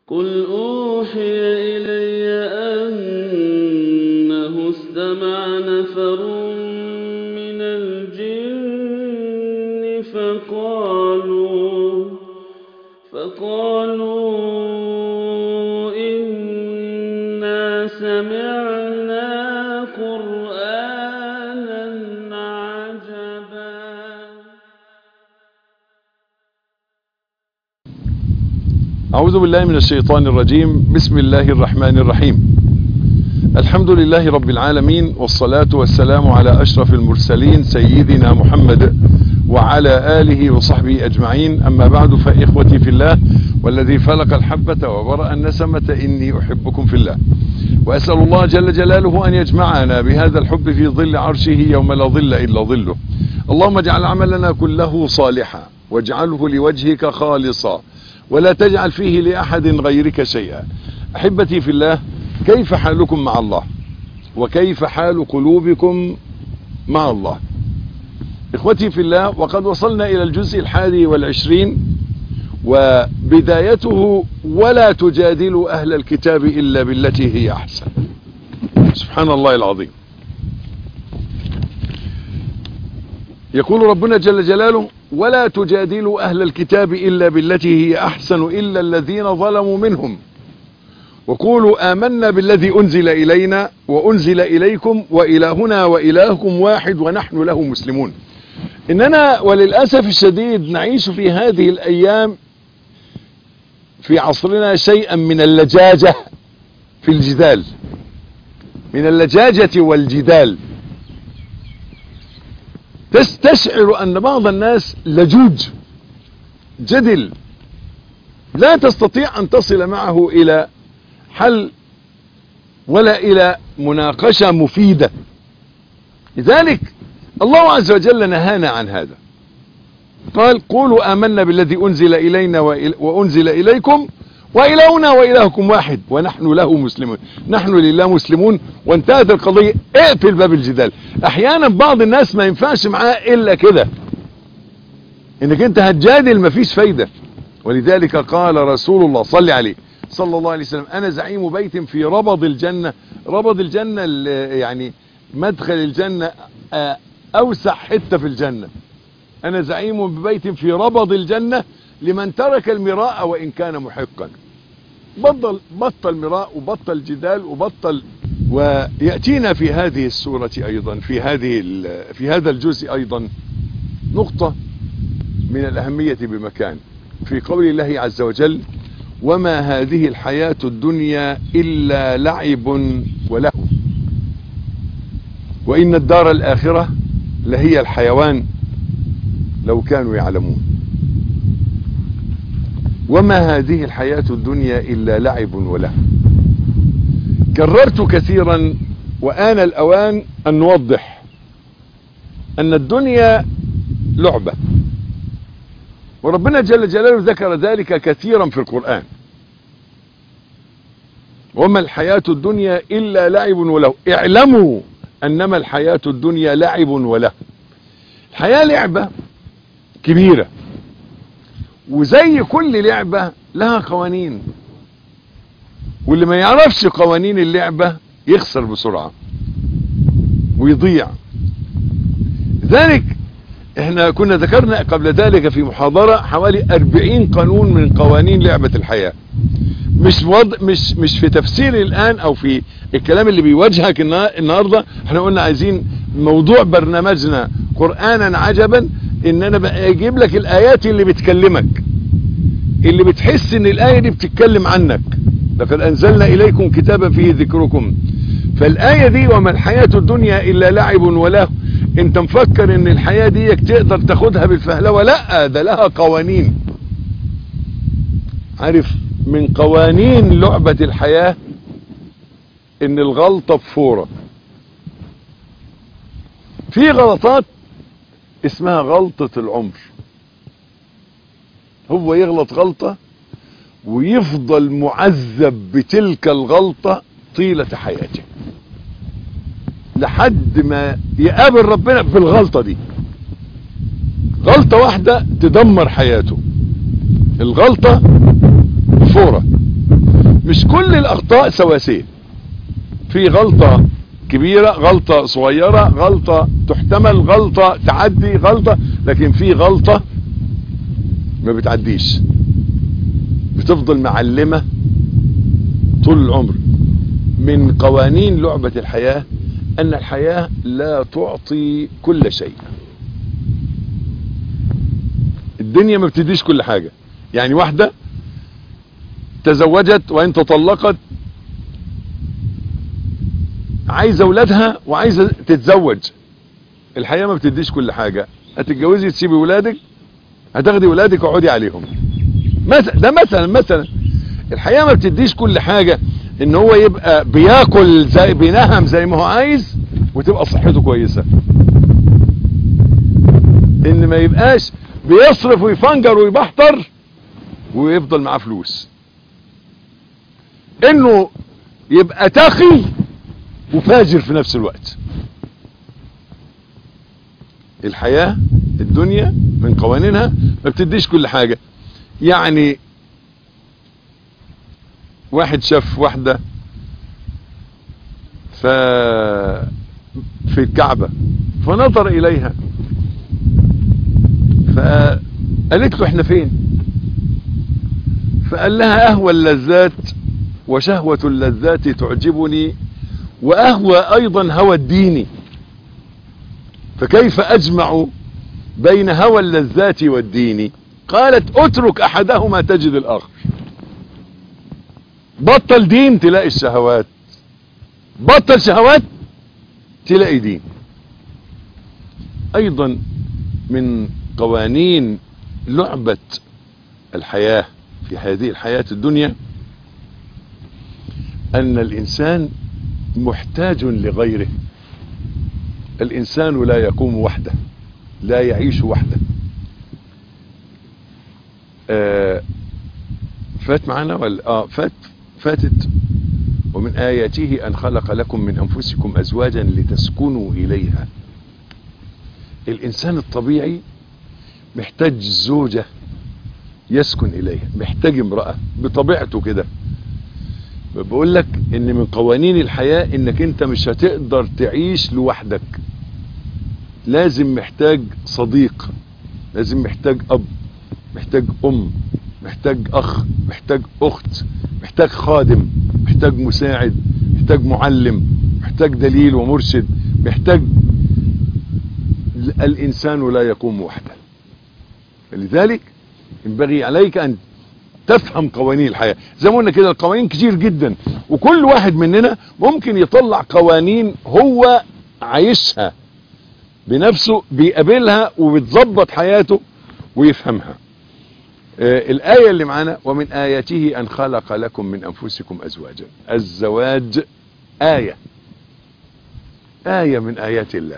قل أوحي إلي أنه استمع نفر من الجن فقالوا فقالوا إنا سمعنا قرآنا عجبا أعوذ بالله من الشيطان الرجيم بسم الله الرحمن الرحيم الحمد لله رب العالمين والصلاة والسلام على أشرف المرسلين سيدنا محمد وعلى آله وصحبه أجمعين أما بعد فإخوتي في الله والذي فلق الحبة وبرأ النسمة إني أحبكم في الله وأسأل الله جل جلاله أن يجمعنا بهذا الحب في ظل عرشه يوم لا ظل إلا ظله اللهم اجعل عملنا كله صالحا واجعله لوجهك خالصا ولا تجعل فيه لأحد غيرك شيئا أحبتي في الله كيف حالكم مع الله وكيف حال قلوبكم مع الله إخوتي في الله وقد وصلنا إلى الجزء الحادي والعشرين وبدايته ولا تجادلوا أهل الكتاب إلا بالتي هي أحسن سبحان الله العظيم يقول ربنا جل جلاله ولا تجادلوا أهل الكتاب إلا بالتي هي أحسن إلا الذين ظلموا منهم وقولوا آمنا بالذي أنزل إلينا وأنزل إليكم وإلهنا وإلهكم واحد ونحن له مسلمون إننا وللأسف الشديد نعيش في هذه الأيام في عصرنا شيئا من اللجاجة في الجدال من اللجاجة والجدال تستشعر أن بعض الناس لجوج جدل لا تستطيع أن تصل معه إلى حل ولا إلى مناقشة مفيدة لذلك الله عز وجل نهانا عن هذا قال قولوا آمنا بالذي أنزل إلينا وأنزل إليكم وإلهنا وإلهكم واحد ونحن له مسلمون نحن لله مسلمون وانتهت القضية اقفل باب الجدال احيانا بعض الناس ما ينفعش معاه الا كده انك انت هتجادل مفيش فايدة ولذلك قال رسول الله صلى عليه صلى الله عليه وسلم انا زعيم بيت في ربض الجنة ربض الجنة يعني مدخل الجنة اوسع حتة في الجنة انا زعيم ببيت في ربض الجنة لمن ترك المراء وان كان محقا بطل بطل مراء وبطل جدال وبطل ويأتينا في هذه السورة ايضا في هذه في هذا الجزء ايضا نقطة من الاهمية بمكان في قول الله عز وجل وما هذه الحياة الدنيا الا لعب ولهو وان الدار الاخرة لهي الحيوان لو كانوا يعلمون وما هذه الحياة الدنيا إلا لعب وله كررت كثيرا وآن الأوان أن نوضح أن الدنيا لعبة وربنا جل جلاله ذكر ذلك كثيرا في القرآن وما الحياة الدنيا إلا لعب وله اعلموا أنما الحياة الدنيا لعب وله الحياة لعبة كبيرة وزي كل لعبة لها قوانين واللي ما يعرفش قوانين اللعبة يخسر بسرعة ويضيع ذلك احنا كنا ذكرنا قبل ذلك في محاضرة حوالي 40 قانون من قوانين لعبة الحياة مش وضع مش مش في تفسير الان او في الكلام اللي بيواجهك النهارده احنا قلنا عايزين موضوع برنامجنا قرانا عجبا ان انا بقى اجيب لك الايات اللي بتكلمك اللي بتحس ان الايه دي بتتكلم عنك لقد انزلنا اليكم كتابا فيه ذكركم فالايه دي وما الحياه الدنيا الا لعب وله انت مفكر ان الحياه دي تقدر تاخدها بالفهلوه لا ده لها قوانين عارف من قوانين لعبه الحياه ان الغلطه بفوره في غلطات اسمها غلطة العمر هو يغلط غلطة ويفضل معذب بتلك الغلطة طيلة حياته لحد ما يقابل ربنا بالغلطة دي غلطة واحدة تدمر حياته الغلطة فورة مش كل الاخطاء سواسية في غلطة كبيرة غلطة صغيرة غلطة تحتمل غلطة تعدي غلطة لكن في غلطة ما بتعديش بتفضل معلمة طول العمر من قوانين لعبة الحياة ان الحياة لا تعطي كل شيء الدنيا ما بتديش كل حاجة يعني واحدة تزوجت وان تطلقت عايزة اولادها وعايزة تتزوج الحياة ما بتديش كل حاجة هتتجوزي تسيبي ولادك هتاخدي ولادك وقعدي عليهم مثلا ده مثلا مثلا الحياة ما بتديش كل حاجة ان هو يبقى بياكل زي بينهم زي ما هو عايز وتبقى صحته كويسة ان ما يبقاش بيصرف ويفنجر ويبحتر ويفضل معاه فلوس انه يبقى تقي وفاجر في نفس الوقت الحياة الدنيا من قوانينها ما بتديش كل حاجة يعني واحد شاف واحدة ف في الكعبة فنظر اليها فقالت له احنا فين فقال لها اهوى اللذات وشهوة اللذات تعجبني واهوى ايضا هوى الدين فكيف اجمع بين هوى اللذات والدين قالت اترك احدهما تجد الاخر بطل دين تلاقي الشهوات بطل شهوات تلاقي دين ايضا من قوانين لعبة الحياة في هذه الحياة الدنيا ان الانسان محتاج لغيره الانسان لا يقوم وحده لا يعيش وحده آه فات معنا ولا اه فات فاتت ومن آياته أن خلق لكم من أنفسكم أزواجا لتسكنوا إليها الإنسان الطبيعي محتاج زوجة يسكن إليها محتاج امرأة بطبيعته كده بقول لك ان من قوانين الحياة انك انت مش هتقدر تعيش لوحدك لازم محتاج صديق لازم محتاج اب محتاج ام محتاج اخ محتاج اخت محتاج خادم محتاج مساعد محتاج معلم محتاج دليل ومرشد محتاج الانسان لا يقوم وحده لذلك ينبغي عليك ان تفهم قوانين الحياة زي ما قلنا كده القوانين كتير جدا وكل واحد مننا ممكن يطلع قوانين هو عايشها بنفسه بيقابلها وبتظبط حياته ويفهمها آه الآية اللي معانا ومن آياته أن خلق لكم من أنفسكم أزواجا الزواج آية آية من آيات الله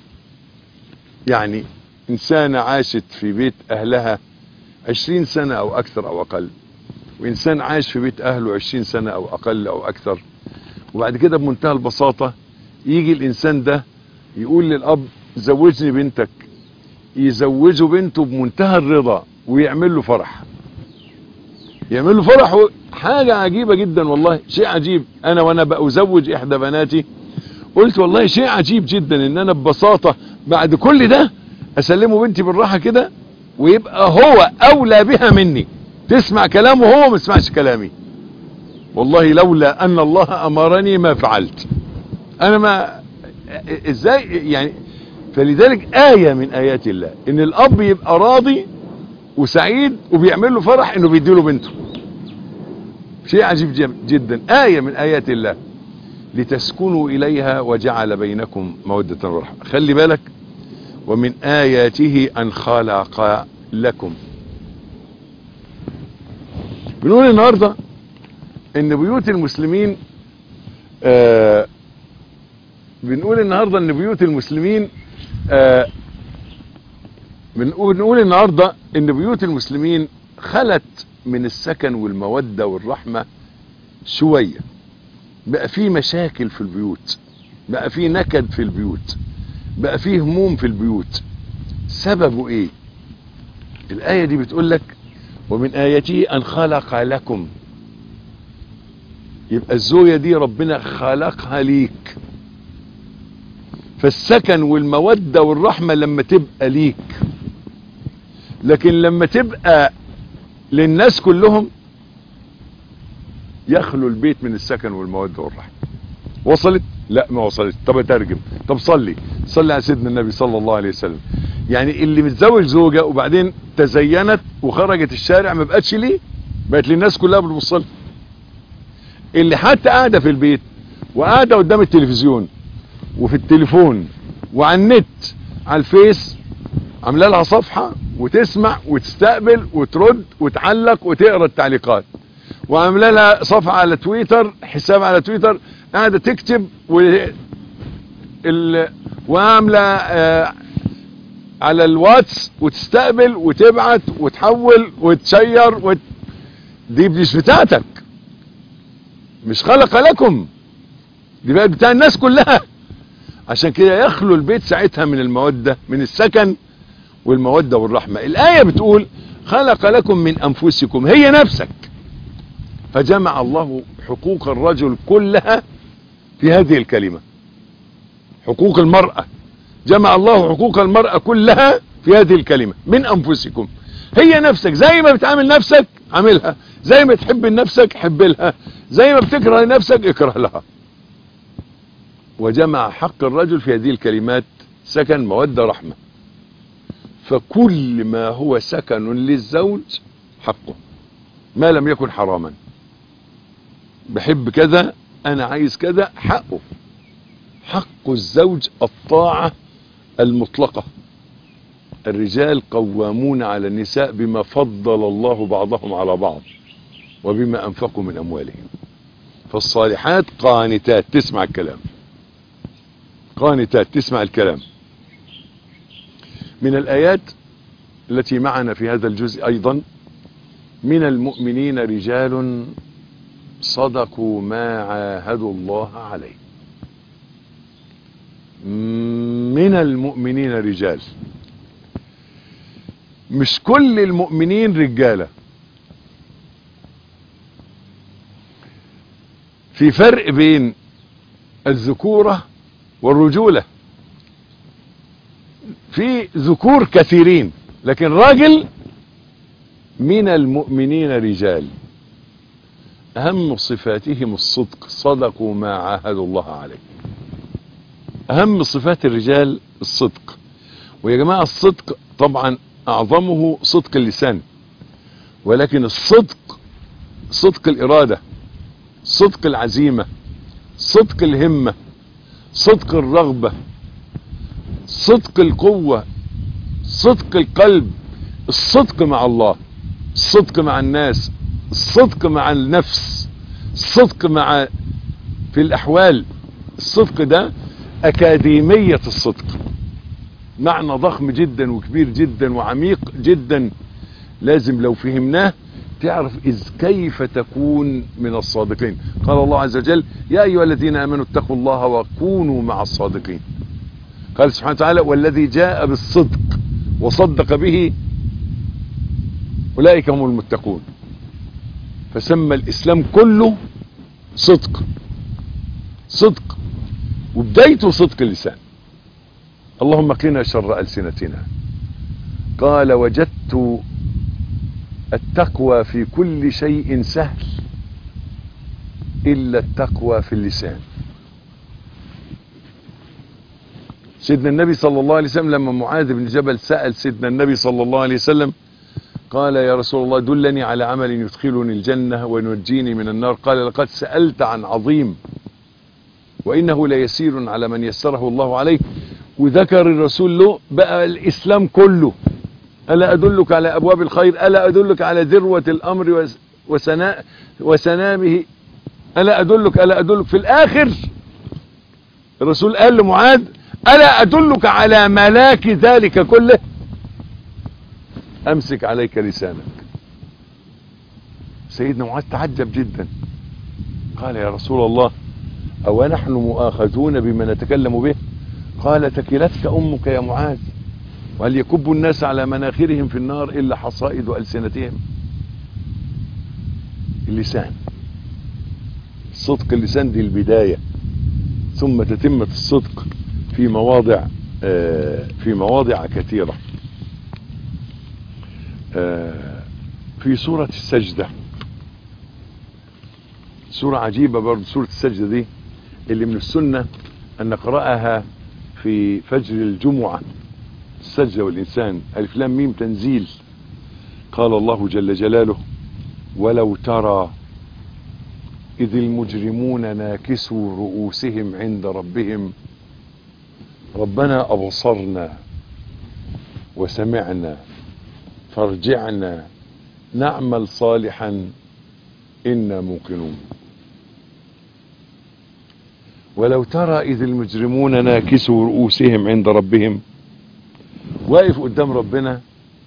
يعني إنسانة عاشت في بيت أهلها عشرين سنة أو أكثر أو أقل وإنسان عاش في بيت أهله عشرين سنة أو أقل أو أكثر وبعد كده بمنتهى البساطة يجي الإنسان ده يقول للأب زوجني بنتك يزوجه بنته بمنتهى الرضا ويعمل له فرح يعمل له فرح حاجة عجيبة جدا والله شيء عجيب أنا وأنا بأزوج إحدى بناتي قلت والله شيء عجيب جدا إن أنا ببساطة بعد كل ده أسلمه بنتي بالراحة كده ويبقى هو أولى بها مني تسمع كلامه هو ما تسمعش كلامي والله لولا أن الله أمرني ما فعلت أنا ما إزاي يعني فلذلك آية من آيات الله إن الأب يبقى راضي وسعيد وبيعمل له فرح إنه بيديله بنته شيء عجيب جدا آية من آيات الله لتسكنوا إليها وجعل بينكم مودة ورحمة خلي بالك ومن آياته أن خلق لكم بنقول النهاردة ان بيوت المسلمين آه بنقول النهاردة ان بيوت المسلمين آه بنقول, بنقول النهاردة ان بيوت المسلمين خلت من السكن والمودة والرحمة شوية بقى في مشاكل في البيوت بقى في نكد في البيوت بقى فيه هموم في البيوت سببه ايه الآية دي بتقول لك ومن آياته أن خلق لكم يبقى الزوجة دي ربنا خلقها ليك فالسكن والمودة والرحمة لما تبقى ليك لكن لما تبقى للناس كلهم يخلو البيت من السكن والمودة والرحمة وصلت لا ما وصلت طب اترجم طب صلي صلي على سيدنا النبي صلى الله عليه وسلم يعني اللي متزوج زوجة وبعدين تزينت وخرجت الشارع ما بقتش ليه بقت للناس كلها بتبص لها اللي حتى قاعدة في البيت وقاعدة قدام التلفزيون وفي التليفون وعلى النت على الفيس عامله لها صفحة وتسمع وتستقبل وترد وتعلق وتقرا التعليقات وعامله لها صفحة على تويتر حساب على تويتر قاعدة تكتب و ال... وعاملة آه على الواتس وتستقبل وتبعت وتحول وتشير وت... دي مش بتاعتك مش خلق لكم دي بقت بتاع الناس كلها عشان كده يخلو البيت ساعتها من المودة من السكن والمودة والرحمة الآية بتقول خلق لكم من أنفسكم هي نفسك فجمع الله حقوق الرجل كلها في هذه الكلمة حقوق المرأة جمع الله حقوق المرأة كلها في هذه الكلمة من أنفسكم هي نفسك زي ما بتعامل نفسك عاملها زي ما تحب نفسك حب لها زي ما بتكره نفسك اكره لها وجمع حق الرجل في هذه الكلمات سكن مودة رحمة فكل ما هو سكن للزوج حقه ما لم يكن حراما بحب كذا انا عايز كذا حقه حق الزوج الطاعة المطلقة الرجال قوامون على النساء بما فضل الله بعضهم على بعض وبما انفقوا من اموالهم فالصالحات قانتات تسمع الكلام قانتات تسمع الكلام من الآيات التي معنا في هذا الجزء أيضا من المؤمنين رجال صدقوا ما عاهدوا الله عليه من المؤمنين رجال مش كل المؤمنين رجالة في فرق بين الذكورة والرجولة في ذكور كثيرين لكن راجل من المؤمنين رجال اهم صفاتهم الصدق صدقوا ما عاهدوا الله عليه اهم صفات الرجال الصدق ويا جماعة الصدق طبعا اعظمه صدق اللسان ولكن الصدق صدق الارادة صدق العزيمة صدق الهمة صدق الرغبة صدق القوة صدق القلب الصدق مع الله الصدق مع الناس الصدق مع النفس الصدق مع في الأحوال الصدق ده أكاديمية الصدق معنى ضخم جدا وكبير جدا وعميق جدا لازم لو فهمناه تعرف إذ كيف تكون من الصادقين قال الله عز وجل يا أيها الذين آمنوا اتقوا الله وكونوا مع الصادقين قال سبحانه وتعالى والذي جاء بالصدق وصدق به أولئك هم المتقون فسمى الإسلام كله صدق صدق وبدايته صدق اللسان اللهم قنا شر ألسنتنا قال وجدت التقوى في كل شيء سهل إلا التقوى في اللسان سيدنا النبي صلى الله عليه وسلم لما معاذ بن جبل سأل سيدنا النبي صلى الله عليه وسلم قال يا رسول الله دلني على عمل يدخلني الجنة وينجيني من النار قال لقد سألت عن عظيم وإنه ليسير على من يسره الله عليه وذكر الرسول له بقى الإسلام كله ألا أدلك على أبواب الخير ألا أدلك على ذروة الأمر وسنا وسنامه ألا أدلك ألا أدلك في الآخر الرسول قال لمعاذ ألا أدلك على ملاك ذلك كله أمسك عليك لسانك سيدنا معاذ تعجب جدا قال يا رسول الله أو نحن مؤاخذون بما نتكلم به قال تكلتك أمك يا معاذ وهل يكب الناس على مناخرهم في النار إلا حصائد ألسنتهم اللسان صدق اللسان دي البداية ثم تتمة الصدق في مواضع آه، في مواضع كثيرة آه، في سورة السجدة سورة عجيبة برضه سورة السجدة دي اللي من السنة أن نقرأها في فجر الجمعة السجدة والإنسان ألف لام ميم تنزيل قال الله جل جلاله ولو ترى إذ المجرمون ناكسوا رؤوسهم عند ربهم ربنا أبصرنا وسمعنا فارجعنا نعمل صالحا إنا موقنون ولو ترى إذ المجرمون ناكسوا رؤوسهم عند ربهم واقف قدام ربنا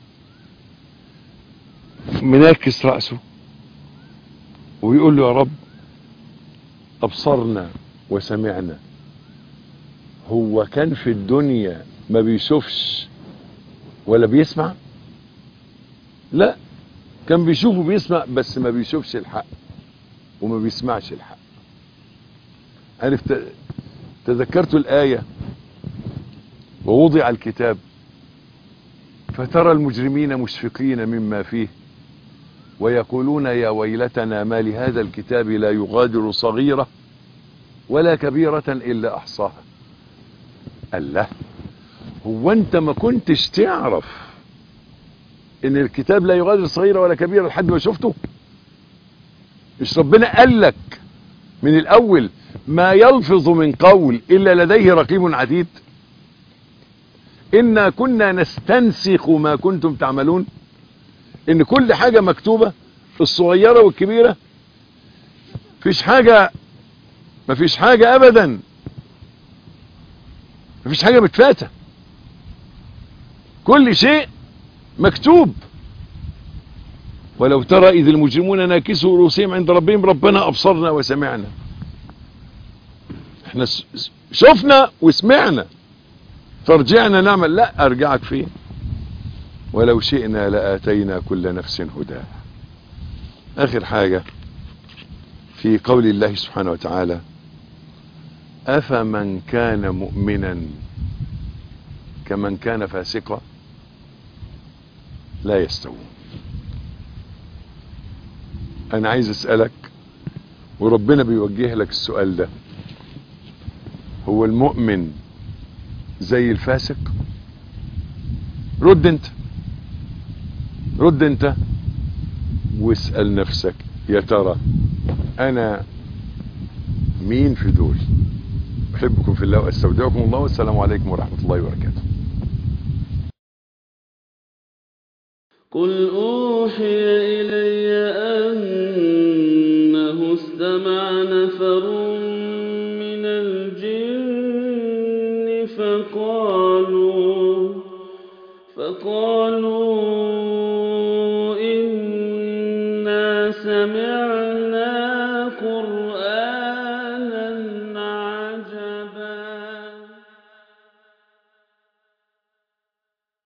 مناكس رأسه ويقول له يا رب أبصرنا وسمعنا هو كان في الدنيا ما بيشوفش ولا بيسمع لا كان بيشوف وبيسمع بس ما بيشوفش الحق وما بيسمعش الحق عرفت تذكرت الآية ووضع الكتاب فترى المجرمين مشفقين مما فيه ويقولون يا ويلتنا ما لهذا الكتاب لا يغادر صغيرة ولا كبيرة إلا أحصاها الله هو أنت ما كنتش تعرف إن الكتاب لا يغادر صغيرة ولا كبيرة لحد ما شفته مش ربنا قال لك من الأول ما يلفظ من قول إلا لديه رقيب عتيد إنا كنا نستنسخ ما كنتم تعملون إن كل حاجة مكتوبة الصغيرة والكبيرة فيش حاجة مفيش حاجة أبدا مفيش حاجة متفاتة كل شيء مكتوب ولو ترى إذ المجرمون ناكسوا رؤوسهم عند ربهم ربنا أبصرنا وسمعنا احنا شفنا وسمعنا فرجعنا نعمل لا ارجعك فين ولو شئنا لآتينا كل نفس هداها اخر حاجة في قول الله سبحانه وتعالى افمن كان مؤمنا كمن كان فاسقا لا يستوون انا عايز اسألك وربنا بيوجه لك السؤال ده هو المؤمن زي الفاسق رد انت رد انت واسأل نفسك يا ترى انا مين في دول احبكم في الله واستودعكم الله والسلام عليكم ورحمة الله وبركاته قل أوحي إلي أنه استمع نفر من الجن فقالوا فقالوا إنا سمعنا قرآنا